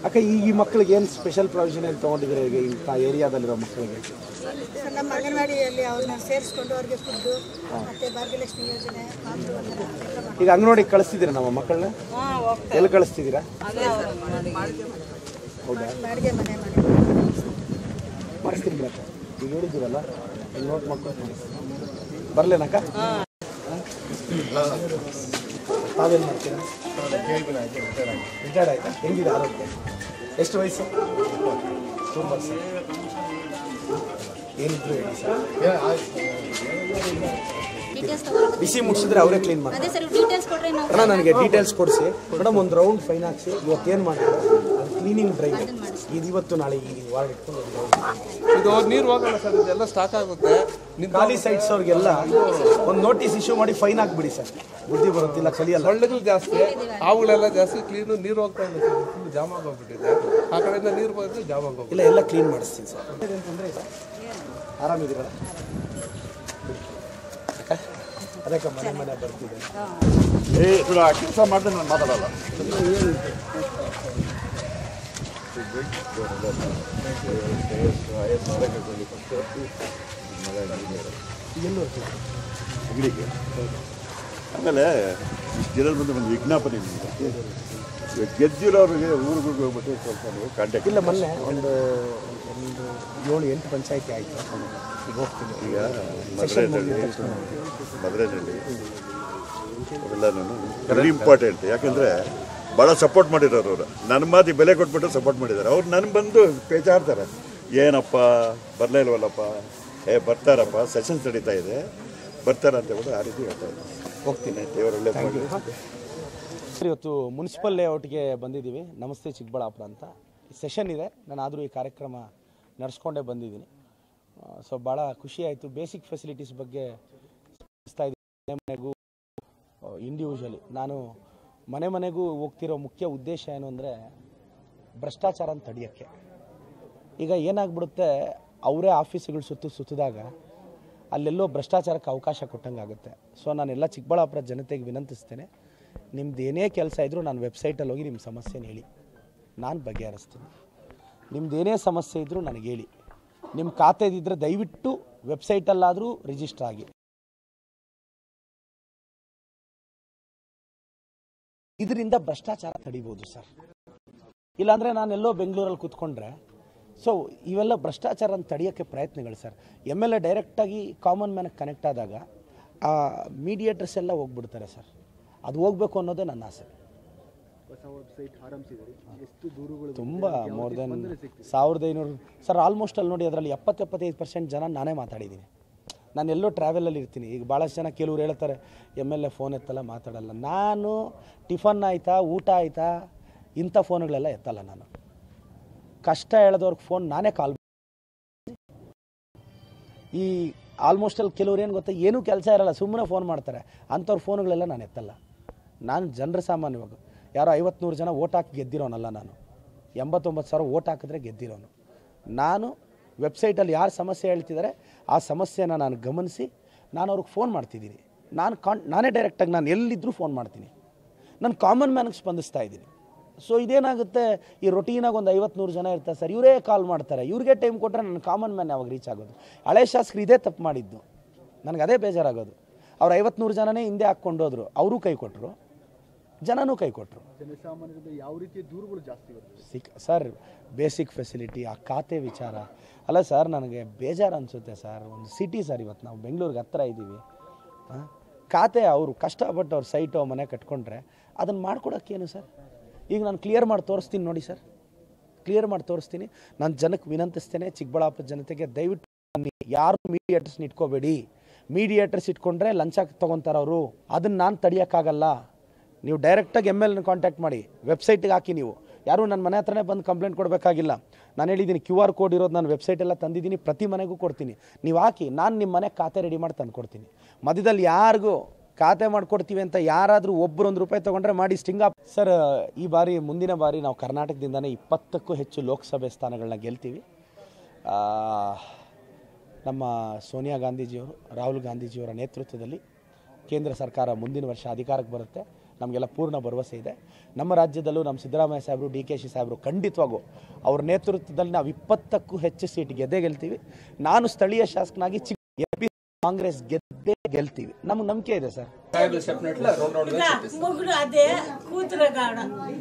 ಅಕ್ಕ ಈ ಈ ಮಕ್ಕಳಿಗೆ ಏನು ಸ್ಪೆಷಲ್ ಪ್ರಾವಿಷನ್ ಏನು ತೊಗೊಂಡಿದ್ದೀರಾ ಈಗ ಇಂಥ ಏರಿಯಾದಲ್ಲಿರೋ ಮಕ್ಕಳಿಗೆ ಸರ್, ನಮ್ಮ ಅಂಗನವಾಡಿಯಲ್ಲಿ ಅವ್ರನ್ನ ಸೇರಿಸ್ಕೊಂಡು ಅವ್ರಿಗೆ ಫುಡ್ಡು ಮತ್ತೆ ಭಾಗ್ಯಲಕ್ಷ್ಮಿ ಯೋಜನೆ ಮಾತೃ ವಂದನ ಎಲ್ಲ ಮಾಡ್ತೀವಿ. ಈಗ ಅಂಗನವಾಡಿ ಕಳಿಸ್ತಿದ್ದೀರಾ ನಮ್ಮ ಮಕ್ಕಳನ್ನ ಎಲ್ಲಿ ಕಳಿಸ್ತಿದ್ದೀರಾ ಹೌದಾ ಬಾಡಿಗೆ ಮನೆ ಮಾಡಿ ಮಾಡಿಸ್ತೀನಿ ಬಿಡಕ್ಕ ಈಗ ಹೇಳಿದ್ದೀರಲ್ಲ ಈಗ ನೋಟ್ ಮಾಡ್ಕೊಂಡು ಬರಲೇನಕ್ಕ ತಾವೇನು ಮಾಡ್ತೀರಾ ರಿಟೈರ್ಡ್ ಆಯ್ತಾ ಹೆಂಗಿದೆ ಆರೋಗ್ಯ ಎಷ್ಟು ವಯಸ್ಸು ತುಂಬ ಸರ್ ಏನಿದ್ರು ಹೇಳಿ ಸರ್ ಡೀಟೇಲ್ಸ್ ತಗೊಳ್ಳಿ ಬಿಸಿ ಮುಗಿಸಿದ್ರೆ ಅವರೇ ಕ್ಲೀನ್ ಮಾಡ್ತಾರೆ ಅದೇ ಸರ್ ಡೀಟೇಲ್ಸ್ ಕೊಟ್ರೆ ನಾವು ಅಣ್ಣ ನನಗೆ ಡೀಟೇಲ್ಸ್ ಕೊಡಿಸಿ ಮೇಡಮ್ ಒಂದು ರೌಂಡ್ ಫೈನ್ ಹಾಕ್ಸಿ ಇವತ್ತೇನು ಮಾಡ್ತಾರೆ ಅದು ಕ್ಲೀನಿಂಗ್ ಡ್ರೈವ್ ಇದು ಇವತ್ತು ನಾಳೆ ಈ ವಾರ್ಡ್ ಇಟ್ಕೊಂಡು ಒಂದು round. ಇದು ನೀರು ಹೋಗಲ್ಲ ಸರ್ ಇದೆಲ್ಲ ಸ್ಟಾಕ್ ಆಗುತ್ತೆ ನಿಂತು ಖಾಲಿ ಸೈಟ್ಸ್ ಅವ್ರಿಗೆಲ್ಲ ಒಂದು ನೋಟಿಸ್ ಇಶ್ಯೂ ಮಾಡಿ ಫೈನ್ ಹಾಕ್ಬಿಡಿ ಸರ್ ಬುದ್ಧಿ ಬರುತ್ತಿಲ್ಲ ಕಲಿಯಲ್ಲ ಸೊಳ್ಳೆಗಳು ಜಾಸ್ತಿ ಹಾವುಗಳೆಲ್ಲ ಜಾಸ್ತಿ ಕ್ಲೀನು ನೀರು ಹೋಗ್ತಾ ಇಲ್ಲ ಸರ್ ಫುಲ್ ಜಾಮ್ ಆಗೋಗ್ಬಿಟ್ಟಿದೆ ಆ ಕಡೆಯಿಂದ ನೀರು ಬಂದ್ರೆ ಜಾಮ್ ಆಗೋಗ್ಬಿಟ್ಟಿದೆ ಇಲ್ಲ ಎಲ್ಲ ಕ್ಲೀನ್ ಮಾಡಿಸ್ತೀನಿ ಸರ್ ಏನು ತೊಂದರೆ ಇಲ್ಲ ಆರಾಮಿದ್ದೀರಲ್ಲ ಅಕ್ಕ? ಅದಕ್ಕೆ ಮನೆ ಮನೆ ಬರ್ತಿದೆ ಏ ಕೆಲಸ ಮಾಡಿದ್ರೆ ನಾನು ಮಾತಾಡಲ್ಲ ಅಂಗಡಿಗೆ ಆಮೇಲೆ ಇಷ್ಟು ಜನರ ಮುಂದೆ ಒಂದು ವಿಜ್ಞಾಪನೆ ನಿಮ್ಗೆ. ಇವಾಗ ಗೆದ್ದಿರೋರಿಗೆ ಊರುಗಳಿಗೆ ಹೋಗ್ಬಿಟ್ಟು ಸ್ವಲ್ಪ ನೀವು ಕಾಂಟ್ಯಾಕ್ಟ್ ಇಲ್ಲ ಮೊನ್ನೆ ಒಂದು ಒಂದು ಏಳು ಎಂಟು ಪಂಚಾಯತಿ ಆಯಿತು ಈಗ ಹೋಗ್ತೀನಿ ಈಗ ಮದ್ರೇನಹಳ್ಳಿ ಮದ್ರೇನಹಳ್ಳಿ ಅವೆಲ್ಲನೂ ವೆರಿ ಇಂಪಾರ್ಟೆಂಟ್ ಯಾಕಂದರೆ ಭಾಳ ಸಪೋರ್ಟ್ ಮಾಡಿರೋರು ಅವರು ನನ್ನ ಮಾತಿ ಬೆಲೆ ಕೊಟ್ಬಿಟ್ಟು ಸಪೋರ್ಟ್ ಮಾಡಿದ್ದಾರೆ ಅವ್ರು ನನಗೆ ಬಂದು ಪೇಚಾಡ್ತಾರೆ ಏನಪ್ಪ ಬರಲೇ ಇಲ್ವಲ್ಲಪ್ಪ ಏ ಬರ್ತಾರಪ್ಪ ಸೆಷನ್ಸ್ ನಡೀತಾ ಇದೆ ಬರ್ತಾರ ಅಂತ ಹೇಳ್ಬಿಟ್ಟು ಆ ರೀತಿ ಹೇಳ್ತಾ ಇದ್ದಾರೆ ಹೋಗ್ತೀನಿ ದೇವರು ಒಳ್ಳೆ ಸರ್, ಇವತ್ತು ಮುನ್ಸಿಪಲ್ ಲೇಔಟ್ಗೆ ಬಂದಿದ್ದೀವಿ ನಮಸ್ತೆ ಚಿಕ್ಕಬಳ್ಳಾಪುರ ಅಂತ ಸೆಷನ್ ಇದೆ ನಾನು ಆದರೂ ಈ ಕಾರ್ಯಕ್ರಮ ನಡೆಸ್ಕೊಂಡೇ ಬಂದಿದ್ದೀನಿ ಸೊ ಭಾಳ ಖುಷಿ ಆಯಿತು ಬೇಸಿಕ್ ಫೆಸಿಲಿಟೀಸ್ ಬಗ್ಗೆ ಸ್ಪಂದಿಸ್ತಾ ಇದ್ದೀನಿ ಮನೆ ಮನೆಗೂ ಇಂಡಿವಿಜುವಲಿ ನಾನು ಮನೆ ಮನೆಗೂ ಹೋಗ್ತಿರೋ ಮುಖ್ಯ ಉದ್ದೇಶ ಏನು ಅಂದರೆ ಭ್ರಷ್ಟಾಚಾರನ ತಡೆಯೋಕ್ಕೆ ಈಗ ಏನಾಗ್ಬಿಡುತ್ತೆ ಅವರೇ ಆಫೀಸುಗಳು ಸುತ್ತು ಸುತ್ತಿದಾಗ ಅಲ್ಲೆಲ್ಲೋ ಭ್ರಷ್ಟಾಚಾರಕ್ಕೆ ಅವಕಾಶ ಕೊಟ್ಟಂಗೆ ಆಗುತ್ತೆ ಸೊ ನಾನೆಲ್ಲ ಚಿಕ್ಕಬಳ್ಳಾಪುರ ಜನತೆಗೆ ವಿನಂತಿಸ್ತೇನೆ ನಿಮ್ದು ಏನೇ ಕೆಲಸ ಇದ್ದರೂ ನಾನು ವೆಬ್ಸೈಟಲ್ಲಿ ಹೋಗಿ ನಿಮ್ಮ ಸಮಸ್ಯೆನ ಹೇಳಿ ನಾನು ಬಗೆಹರಿಸ್ತೀನಿ ನಿಮ್ದು ಏನೇ ಸಮಸ್ಯೆ ಇದ್ದರೂ ನನಗೆ ಹೇಳಿ ನಿಮ್ಮ ಖಾತೆದಿದ್ದರೆ ದಯವಿಟ್ಟು ವೆಬ್ಸೈಟಲ್ಲಾದರೂ ರಿಜಿಸ್ಟರ್ ಆಗಿ ಇದರಿಂದ ಭ್ರಷ್ಟಾಚಾರ ತಡಿಬೋದು ಸರ್ ಇಲ್ಲಾಂದರೆ ನಾನೆಲ್ಲೋ ಬೆಂಗಳೂರಲ್ಲಿ ಕೂತ್ಕೊಂಡ್ರೆ ಸೊ ಇವೆಲ್ಲ ಭ್ರಷ್ಟಾಚಾರನ ತಡೆಯೋಕ್ಕೆ ಪ್ರಯತ್ನಗಳು ಸರ್ ಎಮ್ ಎಲ್ ಎ ಡೈರೆಕ್ಟಾಗಿ ಕಾಮನ್ ಮ್ಯಾನ್ಗೆ ಕನೆಕ್ಟ್ ಆದಾಗ ಆ ಮೀಡಿಯೇಟರ್ಸ್ ಎಲ್ಲ ಹೋಗ್ಬಿಡ್ತಾರೆ ಸರ್ ಅದು ಹೋಗ್ಬೇಕು ಅನ್ನೋದೇ ನನ್ನ ಆಸೆ ತುಂಬ ಮೋರ್ ದೆನ್ ಸಾವಿರದ ಐನೂರು ಸರ್ ಆಲ್ಮೋಸ್ಟ್ ಅಲ್ಲಿ ನೋಡಿ ಅದರಲ್ಲಿ ಎಪ್ಪತ್ತು ಎಪ್ಪತ್ತೈದು ಪರ್ಸೆಂಟ್ ಜನ ನಾನೇ ಮಾತಾಡಿದ್ದೀನಿ ನಾನು ಎಲ್ಲೋ ಟ್ರಾವೆಲಲ್ಲಿ ಇರ್ತೀನಿ ಈಗ ಭಾಳಷ್ಟು ಜನ ಕೆಲವ್ರು ಹೇಳ್ತಾರೆ ಎಮ್ ಎಲ್ ಎ ಫೋನ್ ಎತ್ತಲ್ಲ ಮಾತಾಡಲ್ಲ ನಾನು ಟಿಫನ್ ಆಯಿತಾ ಊಟ ಆಯಿತಾ ಇಂಥ ಫೋನ್ಗಳೆಲ್ಲ ಎತ್ತಲ್ಲ ನಾನು ಕಷ್ಟ ಹೇಳೋದವ್ರಿಗೆ ಫೋನ್ ನಾನೇ ಕಾಲ್ ಈ ಆಲ್ಮೋಸ್ಟ್ ಅಲ್ಲಿ ಕೆಲವ್ರು ಏನು ಗೊತ್ತಾ ಏನೂ ಕೆಲಸ ಇರಲ್ಲ ಸುಮ್ಮನೆ ಫೋನ್ ಮಾಡ್ತಾರೆ ಅಂಥವ್ರ ಫೋನ್ಗಳೆಲ್ಲ ನಾನು ಎತ್ತಲ್ಲ ನಾನು ಜನರ ಸಾಮಾನ್ಯವಾಗ ಯಾರೋ ಐವತ್ನೂರು ಜನ ಓಟ್ ಹಾಕಿ ಗೆದ್ದಿರೋನಲ್ಲ ನಾನು ಎಂಬತ್ತೊಂಬತ್ತು ಸಾವಿರ ಓಟ್ ಹಾಕಿದ್ರೆ ಗೆದ್ದಿರೋನು ನಾನು ವೆಬ್ಸೈಟಲ್ಲಿ ಯಾರು ಸಮಸ್ಯೆ ಹೇಳ್ತಿದ್ದಾರೆ ಆ ಸಮಸ್ಯೆನ ನಾನು ಗಮನಿಸಿ ನಾನು ಅವ್ರಿಗೆ ಫೋನ್ ಮಾಡ್ತಿದ್ದೀನಿ ನಾನು ಕಾನ್ ನಾನೇ ಡೈರೆಕ್ಟಾಗಿ ನಾನು ಎಲ್ಲಿದ್ದರೂ ಫೋನ್ ಮಾಡ್ತೀನಿ ನಾನು ಕಾಮನ್ ಮ್ಯಾನ್ಗೆ ಸ್ಪಂದಿಸ್ತಾ ಇದ್ದೀನಿ ಸೊ ಇದೇನಾಗುತ್ತೆ ಈ ರೊಟೀನಾಗಿ ಒಂದು ಐವತ್ನೂರು ಜನ ಇರ್ತಾರೆ ಸರ್ ಇವರೇ ಕಾಲ್ ಮಾಡ್ತಾರೆ ಇವ್ರಿಗೆ ಟೈಮ್ ಕೊಟ್ಟರೆ ನನ್ನ ಕಾಮನ್ ಮ್ಯಾನ್ ಯಾವಾಗ ರೀಚ್ ಆಗೋದು ಹಳೆ ಶಾಸ್ತ್ರಿ ಇದೇ ತಪ್ಪು ಮಾಡಿದ್ದು ನನಗೆ ಅದೇ ಬೇಜಾರಾಗೋದು ಅವ್ರು ಐವತ್ನೂರು ಜನನೇ ಹಿಂದೆ ಹಾಕ್ಕೊಂಡು ಹೋದ್ರು ಅವರು ಕೈ ಕೊಟ್ಟರು ಜನನೂ ಕೈ ಕೊಟ್ಟರು ಸಿಕ್ ಸರ್ ಬೇಸಿಕ್ ಫೆಸಿಲಿಟಿ ಆ ಖಾತೆ ವಿಚಾರ ಅಲ್ಲ ಸರ್ ನನಗೆ ಬೇಜಾರು ಅನಿಸುತ್ತೆ ಸರ್ ಒಂದು ಸಿಟಿ ಸರ್ ಇವತ್ತು ನಾವು ಬೆಂಗಳೂರಿಗೆ ಹತ್ರ ಇದ್ದೀವಿ ಆ? ಖಾತೆ ಅವರು ಕಷ್ಟಪಟ್ಟು ಅವ್ರ ಸೈಟು ಮನೆ ಕಟ್ಕೊಂಡ್ರೆ ಅದನ್ನು ಮಾಡ್ಕೊಡೋಕ್ಕೇನು ಸರ್ ಈಗ ನಾನು ಕ್ಲಿಯರ್ ಮಾಡಿ ತೋರಿಸ್ತೀನಿ ನೋಡಿ ಸರ್ ಕ್ಲಿಯರ್ ಮಾಡಿ ತೋರಿಸ್ತೀನಿ ನಾನು ಜನಕ್ಕೆ ವಿನಂತಿಸ್ತೇನೆ ಚಿಕ್ಕಬಳ್ಳಾಪುರ ಜನತೆಗೆ ದಯವಿಟ್ಟು ಬನ್ನಿ. ಯಾರು ಮೀಡಿಯೇಟರ್ಸ್ನ ಇಟ್ಕೋಬೇಡಿ ಮೀಡಿಯೇಟರ್ಸ್ ಇಟ್ಕೊಂಡ್ರೆ ಲಂಚ ತೊಗೊತಾರೆ ಅವರು ಅದನ್ನು ನಾನು ತಡಿಯೋಕ್ಕಾಗಲ್ಲ ನೀವು ಡೈರೆಕ್ಟಾಗಿ ಎಮ್ ಎಲ್ ಕಾಂಟ್ಯಾಕ್ಟ್ ಮಾಡಿ ವೆಬ್ಸೈಟಿಗೆ ಹಾಕಿ ನೀವು ಯಾರು ನನ್ನ ಮನೆ ಹತ್ರನೇ ಬಂದು ಕಂಪ್ಲೇಂಟ್ ಕೊಡಬೇಕಾಗಿಲ್ಲ ನಾನು ಹೇಳಿದ್ದೀನಿ ಕ್ಯೂ ಆರ್ ಕೋಡ್ ಇರೋದು ನಾನು ವೆಬ್ಸೈಟ್ ಎಲ್ಲ ತಂದಿದ್ದೀನಿ ಪ್ರತಿ ಮನೆಗೂ ಕೊಡ್ತೀನಿ ನೀವು ಹಾಕಿ ನಾನು ನಿಮ್ಮ ಮನೆ ಖಾತೆ ರೆಡಿ ಮಾಡಿ ತಂದು ಕೊಡ್ತೀನಿ ಮಧ್ಯದಲ್ಲಿ ಯಾರಿಗೂ ಖಾತೆ ಮಾಡಿಕೊಡ್ತೀವಿ ಅಂತ ಯಾರಾದರೂ ಒಬ್ಬರು ಒಂದು ರೂಪಾಯಿ ತೊಗೊಂಡ್ರೆ ಮಾಡಿ ಸ್ಟಿಂಗ್ ಅಪ್ ಸರ್ ಈ ಬಾರಿ ಮುಂದಿನ ಬಾರಿ ನಾವು ಕರ್ನಾಟಕದಿಂದನೇ ಇಪ್ಪತ್ತಕ್ಕೂ ಹೆಚ್ಚು ಲೋಕಸಭೆ ಸ್ಥಾನಗಳನ್ನ ಗೆಲ್ತೀವಿ ಆ, ನಮ್ಮ ಸೋನಿಯಾ ಗಾಂಧೀಜಿಯವರು ರಾಹುಲ್ ಗಾಂಧೀಜಿಯವರ ನೇತೃತ್ವದಲ್ಲಿ ಕೇಂದ್ರ ಸರ್ಕಾರ ಮುಂದಿನ ವರ್ಷ ಅಧಿಕಾರಕ್ಕೆ ಬರುತ್ತೆ ನಮಗೆಲ್ಲ ಪೂರ್ಣ ಭರವಸೆ ಇದೆ ನಮ್ಮ ರಾಜ್ಯದಲ್ಲೂ ನಮ್ಮ ಸಿದ್ದರಾಮಯ್ಯ ಸಾಹೇಬರು ಡಿ ಕೆ ಶಿ ಸಾಹೇಬರು ಖಂಡಿತವಾಗೂ ಅವ್ರ ನೇತೃತ್ವದಲ್ಲಿ ನಾವು ಇಪ್ಪತ್ತಕ್ಕೂ ಹೆಚ್ಚು ಸೀಟ್ ಗೆದ್ದೇ ಗೆಲ್ತೀವಿ ನಾನು ಸ್ಥಳೀಯ ಶಾಸಕನಾಗಿ ಚಿಕ್ಕ ಎಂ ಪಿ ಕಾಂಗ್ರೆಸ್ ಗೆದ್ದೇ ಗೆಲ್ತೀವಿ ನಮ್ಗೆ ನಂಬಿಕೆ ಇದೆ ಸರ್ సాయిబుల్ చెప్పినట్లు రెండు రౌండ్లు చెప్పేసి మొగుడు అదే కూతురు కాడ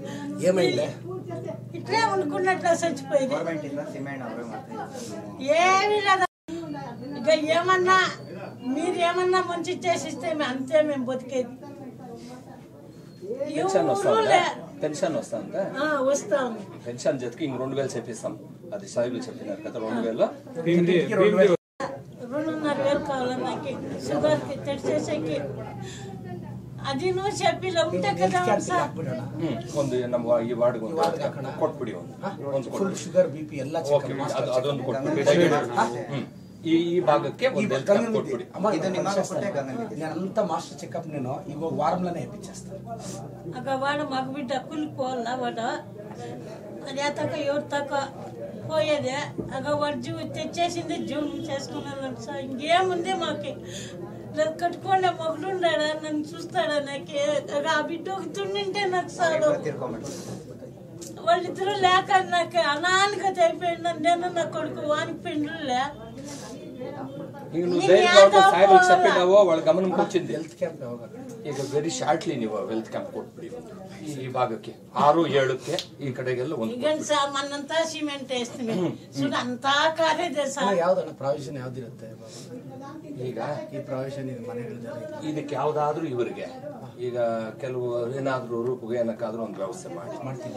ఇట్లే అనుకున్నట్లు చచ్చిపోయింది ఏమీ లేదు ఇక ఏమన్నా మీరు ఏమన్నా మంచి చేసిస్తే మేము అంతే మేము బతికేది పెన్షన్ వస్తా ఎవరూ ఉందా లే. పెన్షన్ వస్తా ఉందా ఆ, వస్తాము పెన్షన్ జతకి ఇంక రెండు వేలు చెప్పిస్తాం అది సాయిబుల్ చెప్పినారు కదా రెండు వేలు రెండున్నర వేలు కావాలి నాకు షుగర్కి తెచ్చేసేకి అది నువ్వు చెప్పి ఉంటే కదా సార్ ಹ್ಮ್. ಒಂದು ನಮ್ಮ ಈ ವಾರ್ಡ್ಗೆ ಒಂದು ಕೊಟ್ಬಿಡಿ ಒಂದು ಒಂದು ಕೊಟ್ಬಿಡಿ ಶುಗರ್ ಬಿ ಪಿ ಎಲ್ಲ ಓಕೆ ಅದು ಅದೊಂದು ಕೊಟ್ಬಿಡಿ ದಯವಿಟ್ಟು. ಹ್ಮ್. ಈ ಈ ಭಾಗಕ್ಕೆ ಒಂದು ಹೆಲ್ತ್ ಕ್ಯಾಂಪ್ ಕೊಟ್ಬಿಡಿ నేనంతా మాస్టర్ చెకప్ నేను ఇంకో వారంలోనే ఇప్పించేస్తాను అక్క వాడు మగ బిడ్డ కూలిపోవాలా వాడు అది అతక ఎవరు తక్క పోయేదే అక్క వాడు జూ తెచ్చేసింది జూన్ చేసుకున్నాను సార్ ఇంకేముంది మాకి లేదు కట్టుకోండి మొగుడు ఉన్నాడా నన్ను చూస్తాడా నాకు అక్క ఆ బిడ్డ ఒక తుండింటే నాకు సాడు వాళ్ళిద్దరూ లేక నాకు అనానికత అయిపోయింది నేను నా కొడుకు వానికి పెండ్రులే ಈಗ ನೀವು ಧೈರ್ಯವಾಗಿ ಸಾಯಿಬಲ್ చెప్పినావో వాళ్ళ గమనంకి వచ్చింది ಈಗ ವೆರಿ ಶಾರ್ಟ್ಲಿ ನೀವು ವೆಲ್ತ್ ಕ್ಯಾಂಪ್ ಕೊಟ್ಬಿಡಿ ಈ ಈ ಭಾಗಕ್ಕೆ ಆರು ಏಳಕ್ಕೆ ಈ ಕಡೆಗೆಲ್ಲ ಒಂದು ಈಗ ಸಾರ್ ಮಣ್ಣಂతా ಸಿಮೆಂಟ್ వేస్తుంది చూడు అంతా కారేదే సార్ ಯಾವ್ದನ್ನ ಪ್ರಾವಿಷನ್ ಯಾವ್ದಿರುತ್ತೆ ಈಗ ಈ ಪ್ರಾವಿಷನ್ ಇದು ಮನೆಗಳಿದೆ ಇದಕ್ಕೆ ಯಾವ್ದಾದ್ರೂ ಇವರಿಗೆ ಈಗ ಕೆಲವು ಏನಾದ್ರೂ ರೂಪಗೆ ಏನಕ್ಕಾದ್ರೂ ಒಂದು ವ್ಯವಸ್ಥೆ ಮಾಡಿ ಮಾಡ್ತೀನಿ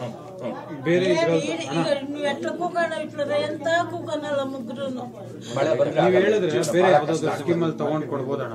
నువ్వు ఎట్లా కూకన ఇట్లా ఎంత కూకనాల ముగ్గురు ಮಳೆ ಬಂದ್ರೆ ನೀವ್ ಆಗಲ್ಲ. ಹೇಳಿದ್ರೆ ಜೀವನ ಬೇರೆ ಬಹಳ ಯಾವ್ದಾದ್ರು ಕಷ್ಟ ಆಗುತ್ತೆ. ಸ್ಕೀಮ್ ಅಲ್ಲಿ ತಗೊಂಡ್ ಕೊಡ್ಬೋದಣ್ಣ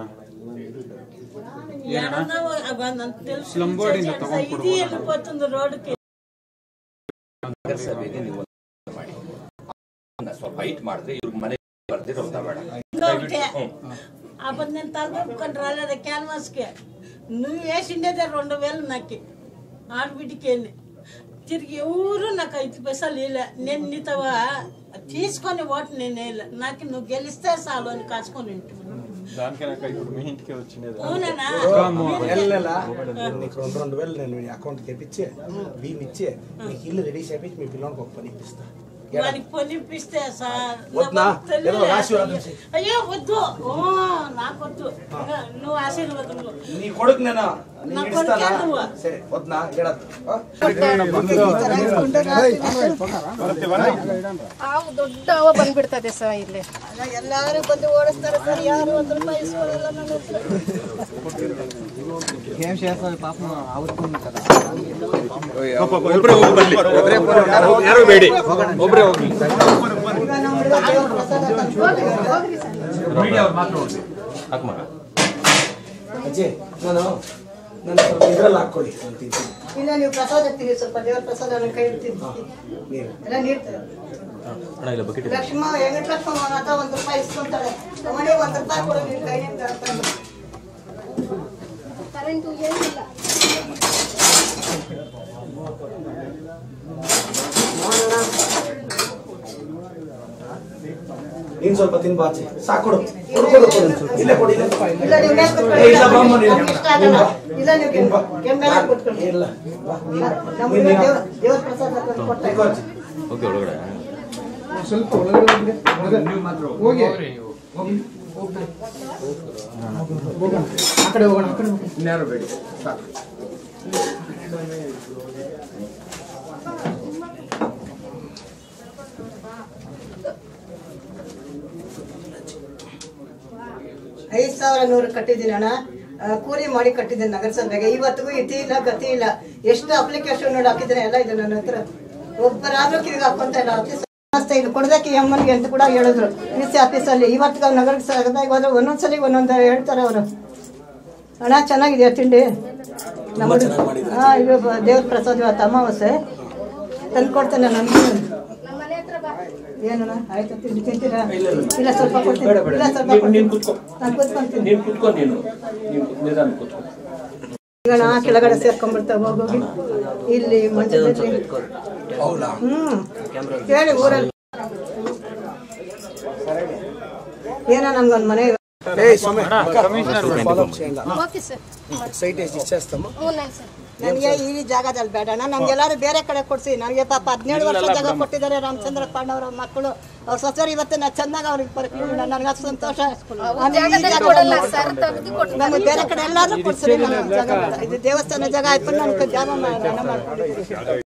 తెలుసు Slum board ಇಂದ ತಗೊಂಡ್ ఇది ಕೊಡ್ಬೋದಾ? వెళ్ళిపోతుంది రోడ్డుకి ನಗರಸಭೆಗೆ ನೀವು ಒಂದು ಮಾಡಿ ಅದನ್ನ ಸ್ವಲ್ಪ ಹೈಟ್ ಮಾಡಿದ್ರೆ ಇವ್ರಿಗೆ ಮನೆ ಬರ್ದಿರೋದ ಬೇಡ ఇంకొకటి అప్పుడు నేను తలపొప్పుకొని రాలేదు క్యాన్వాస్ కి నువ్వు వేసిండేదే రెండు వేలు నాకు ఆడబిడ్డకి వెళ్ళి తిరిగి ఎవరు నాకు ఐదు పైసలు ఇలే నేను నీతో తీసుకొని ఓటు నేను వేయలే నాకు నువ్వు గెలిస్తే చాలు అని కాచుకొని ఉంటున్నాను అవునా నెల నెల నీకు రెండు రెండు వేలు నేను నీ అకౌంట్కి తెప్పించి భీమ్ ఇచ్చి నీకు ఇల్లు రెడీ చేపించి మీ పిల్లలకి ఒక పని ఇప్పిస్తా వానికి పొనిపిస్తే సార్ వద్దా? నాకు తెలియలే. ఏదో ఆశీర్వాదం చెయ్యి. అయ్యో వద్దు ఓ నాకొద్దు ఇంకా నువ్వు ఆశీర్వాదం నీ కొడుకు నేను నా నీకు కొడుకే ఇస్తానా నువ్వు. సరే వద్దా ఏడద్దు ಹಾವು ದೊಡ್ಡ ಹಾವು ಬಂದ್ಬಿಡ್ತದೆ ಸರ್ ಇಲ್ಲಿ ಎಲ್ಲಾರು ಬಂದು ಓಡಿಸ್ತಾರೆ ಸರ್ ಯಾರು ಒಂದು ರೂಪಾಯಿ ಇಸ್ಕೊಳ್ಳಲ್ಲ ನನ್ನ ಹತ್ರ ಅಜ್ಜಿ ನಾನು ನನ್ನ ಸ್ವಲ್ಪ ಇದ್ರಲ್ಲಿ ಹಾಕೊಳ್ಳಿ ನಾನು ತಿಂತೀನಿ ಇಲ್ಲ ನೀವು ಪ್ರಸಾದ ತಿನ್ನಿ ಸ್ವಲ್ಪ ದೇವರ ಪ್ರಸಾದ ನನ್ನ ಕೈ ತಿನ್ನಿ ನೀರು ಎಲ್ಲ ನೀಡ್ತಾರೆ ಲಕ್ಷ್ಮ ವೆಂಕಟಲಕ್ಷ್ಮ ಮಾತ ಒಂದು ರೂಪಾಯಿ ಇಸ್ಕೊಂತಾಳೆ ಮನೆ ಒಂದು ರೂಪಾಯಿ ಕೊಡು ನಿನ್ನ ಕೈನಿಂದ ಅಂತ. ಕರೆಂಟು ಏನಿಲ್ಲ ನೀನ್ ಸ್ವಲ್ಪ ತಿನ್ಬಾ ಆಚೆ ಸಾಕೊಡು ಕೊಡು ಕೊಡು ಕೊಡು ಒಂದ್ ಸ್ವಲ್ಪ. ಇಲ್ಲೇ ಕೊಡು ಇಲ್ಲೇ ಇಲ್ಲ ನೀವು ಮೇಲೆ ಕೂತ್ಕೊಳ್ಳಿ. ಏ, ಇಲ್ಲ ಬಾಮ್ಮ ನೀನು. ನಮ್ಗೆ ಇಷ್ಟ ಆಗಲ್ಲ. ಇಲ್ಲ ನೀವು ಕೆಂಪ ಕೆಂಪೆಲ್ಲ ಕೂತ್ಕೊಳ್ಳಿ ಇಲ್ಲ ಬಾ, ನೀನು. ನಮ್ಗೆ ನೀನು ದೇವ್ರ ದೇವ್ರ ಪ್ರಸಾದ ತಂದು ಕೊಡ್ತಾ ಇಟ್ಕೋ ಇದ್ದೀನಿ. ಆಚೆ. ಸ್ವಲ್ಪ ಒಳಗಡೆ ಹೋಗಿ ಆ ಕಡೆ ಹೋಗೋಣ ಆ ಕಡೆ ಹೋಗೋಣ ಇನ್ಯಾರು ಬೇಡಿ ಸಾಕು ಐದು ಸಾವಿರ ನೂರು ಕಟ್ಟಿದ್ದೀನಿ ಅಣ್ಣ ಆ, ಕೂಲಿ ಮಾಡಿ ಕಟ್ಟಿದ್ದೀನಿ ನಗರಸಭೆಗೆ ಇವತ್ತಿಗೂ ಇತಿ ಇಲ್ಲ ಗತಿ ಇಲ್ಲ ಎಷ್ಟು ಅಪ್ಲಿಕೇಶನ್ ನೋಡಿ ಹಾಕಿದ್ದೀನಿ ಎಲ್ಲ ಇದೆ ನನ್ನ ಹತ್ರ ಒಬ್ಬರಾದ್ರೂ ಕಿವಿಗೆ ಹಾಕೊಂತ ಇಲ್ಲ ಆಫೀಸ್ ವ್ಯವಸ್ಥೆ ಇದು ಕೊಡೋದಕ್ಕೆ ಎಮ್ಮನಿಗೆ ಅಂತ ಕೂಡ ಹೇಳಿದ್ರು ಡಿ ಸಿ ಆಫೀಸಲ್ಲಿ ಇವತ್ತಿಗೆ ನಗರ ಸಗದಾಗ ಹೋದ್ರೆ ಒಂದೊಂದ್ಸಲಿ ಒಂದೊಂದು ಹೇಳ್ತಾರೆ ಅವರು ಹಣ ಚೆನ್ನಾಗಿದೆ ತಿಂಡಿ ನಮ್ಮ ಹಾ ಇದು ಬ- ದೇವ್ರ ಪ್ರಸಾದ ಇವತ್ತು ಅಮಾವಾಸ್ಯೆ ತಂದು ಕೊಡ್ತೇನೆ ನನಗೆ ನಮ್ಮ ಮನೆ ಹತ್ರ ಬಾ ಏನಣ್ಣ ಆಯ್ತು ತಿಂಡಿ ತಿಂತೀರಾ ಇಲ್ಲ ಸ್ವಲ್ಪ ಕೊಡ್ತೀನಿ ಇಲ್ಲ ಸ್ವಲ್ಪ ನೀನ್ ಕೊಡ್ತೀನಿ ಕೂತ್ಕೋ ನಾನು ಕೂತ್ಕೊಂತೀನಿ ನೀನ್ ಕುತ್ಕೋ ನೀನು ನೀನು ನಿಧಾನ ಕೂತ್ಕೋ ಈಗ ನಾ ಕೆಳಗಡೆ ಸೇರ್ಕೊಂಡ್ಬಿಡ್ತಾವ ಹೋಗೋಗಿ ಇಲ್ಲಿ ಮಂಚದಲ್ಲಿ ಹ್ಮ್ ಹೇಳಿ ಊರಲ್ಲಿ ಏನೋ ನಮ್ಗೊಂದು ಮನೆ ఓకే సార్ సైట్ వేసి ఇచ్చేస్తాము ఉన్నాయి సార్ ನನಗೆ ಈ ಜಾಗದಲ್ಲಿ ಬೇಡಣ್ಣ ನಮ್ಗೆಲ್ಲಾರು ಬೇರೆ ಕಡೆ ಕೊಡ್ಸಿ ನನಗೆ ಪಾಪ ಹದಿನೇಳು ವರ್ಷ ಜಾಗ ಕೊಟ್ಟಿದ್ದಾರೆ ರಾಮಚಂದ್ರ ಪಾಂಡವರ ಮಕ್ಕಳು ಅವ್ರ ಸೊಸೆರು ಇವತ್ತು ನಾ ಚೆನ್ನಾಗಿ ಅವ್ರಿಗೆ ಬರ್ಕೊಂಡು ನನಗೆ ಅದು ಸಂತೋಷ ನನಗೆ ಈ ಜಾಗದಲ್ಲಿ ಜಾಗ ಕೊಡಲ್ಲ ಕೊಡು. ಸರ್ ತೆಗೆದು ಕೊಟ್ಟು ನಮ್ಗೆ ಬೇರೆ ಕಡೆ ಎಲ್ಲಾದ್ರೂ ಕೊಡ್ಸಿರಿ ನನಗೆ ಜಾಗ ಬೇಡ. ಇದು ದೇವಸ್ಥಾನ ಜಾಗ ಆಯ್ತು ನನಗೆ ಜಾಗ ಮಾಡಿ